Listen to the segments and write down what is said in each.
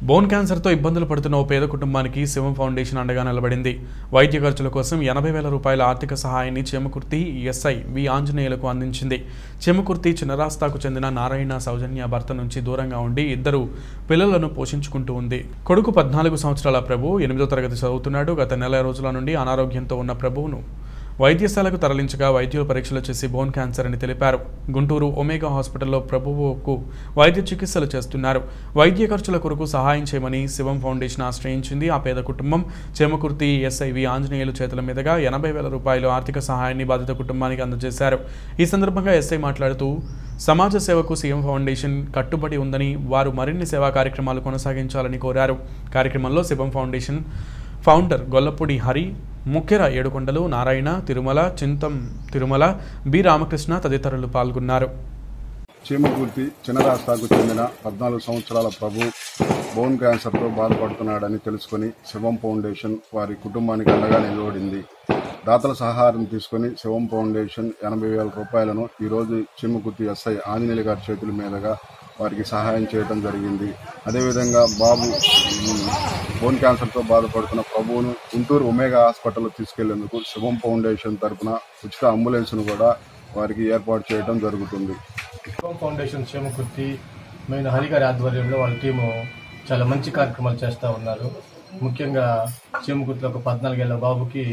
bone క్యాన్సర్తో ఇబ్బందులు పడుతున్న ఓ పేద కుటుంబానికి శివం ఫౌండేషన్ అండగా నిలబడింది వైద్య ఖర్చుల కోసం ఎనభై వేల రూపాయల ఆర్థిక సహాయాన్ని చేమకుర్తి ఎస్ఐ వి ఆంజనేయులకు అందించింది చేమకుర్తి చిన్నరాస్తాకు చెందిన నారాయణ సౌజన్య భర్త నుంచి దూరంగా ఉండి ఇద్దరు పిల్లలను పోషించుకుంటూ ఉంది కొడుకు పద్నాలుగు సంవత్సరాల ప్రభు ఎనిమిదో తరగతి చదువుతున్నాడు గత నెల రోజుల నుండి అనారోగ్యంతో ఉన్న ప్రభువును వైద్యశాలకు తరలించగా వైద్యులు పరీక్షలు చేసి బోన్ క్యాన్సర్ అని తెలిపారు గుంటూరు ఒమేగా హాస్పిటల్లో ప్రభువుకు వైద్య చికిత్సలు చేస్తున్నారు వైద్య ఖర్చుల కొరకు సహాయం చేయమని శివం ఫౌండేషన్ ఆశ్రయించింది ఆ పేద కుటుంబం చేమకుర్తి ఎస్ఐవి ఆంజనేయులు చేతుల మీదుగా ఎనభై వేల రూపాయలు ఆర్థిక సహాయాన్ని బాధిత కుటుంబానికి అందజేశారు ఈ సందర్భంగా ఎస్ఐ మాట్లాడుతూ సమాజ సేవకు సీఎం ఫౌండేషన్ కట్టుబడి ఉందని వారు మరిన్ని సేవా కార్యక్రమాలు కొనసాగించాలని కోరారు కార్యక్రమంలో శివం ఫౌండేషన్ ఫౌండర్ గొల్లపూడి హరి ముఖ్యర ఏడుకొండలు నారాయణ తిరుమల చింతం తిరుమల బి రామకృష్ణ తదితరులు పాల్గొన్నారు చీమకుర్తి చిన్నరాష్ట్రాకు చెందిన పద్నాలుగు సంవత్సరాల ప్రభు బోన్ క్యాన్సర్తో బాధపడుతున్నాడని తెలుసుకుని శివం ఫౌండేషన్ వారి కుటుంబానికి అండగా నిలబడింది దాతల సహారం తీసుకుని శివం ఫౌండేషన్ ఎనభై వేల రూపాయలను ఈరోజు చీమకుర్తి ఎస్ఐ ఆంజనేయులు గారి చేతుల మీదుగా వారికి సహాయం చేయడం జరిగింది అదేవిధంగా బాబు ఉమ్, బోన్ క్యాన్సర్తో బాధపడుతున్న ప్రభువును గుంటూరు ఒమేగా హాస్పిటల్ తీసుకెళ్లేందుకు శివం ఫౌండేషన్ తరపున ఉచిత అంబులెన్స్ను కూడా వారికి ఏర్పాటు చేయడం జరుగుతుంది శివం ఫౌండేషన్ చేమకుర్తి మెయిన్ హరిగారి ఆధ్వర్యంలో వాళ్ళ టీము చాలా మంచి కార్యక్రమాలు చేస్తూ ఉన్నారు ముఖ్యంగా చేమకుర్తిలో ఒక పద్నాలుగేళ్ల బాబుకి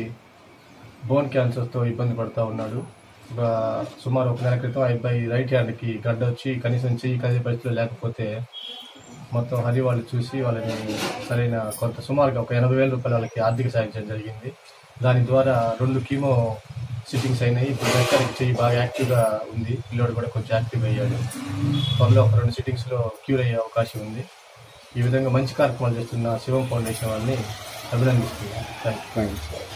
బోన్ క్యాన్సర్తో ఇబ్బంది పడుతూ ఉన్నాడు ఒక సుమారు ఒక నెల క్రితం ఆ అబ్బాయి రైట్ హ్యాండ్కి గడ్డ వచ్చి కనీసం చెయ్యి కదే పరిస్థితిలో లేకపోతే మొత్తం హరి వాళ్ళు చూసి వాళ్ళని సరైన కొంత సుమారుగా ఒక ఎనభై వేల రూపాయలు వాళ్ళకి ఆర్థిక సాయం చేయడం జరిగింది దాని ద్వారా రెండు కీమో సిట్టింగ్స్ అయినాయి ఇప్పుడు ప్రస్తుతానికి చెయ్యి బాగా యాక్టివ్గా ఉంది పిల్లోడు కూడా కొంచెం యాక్టివ్ అయ్యాడు త్వరలో ఒక రెండు సిట్టింగ్స్లో క్యూర్ అయ్యే అవకాశం ఉంది ఈ విధంగా మంచి కార్యక్రమాలు చేస్తున్న శివం ఫౌండేషన్ వాళ్ళని అభినందిస్తున్నాను థ్యాంక్ యూ థ్యాంక్ యూ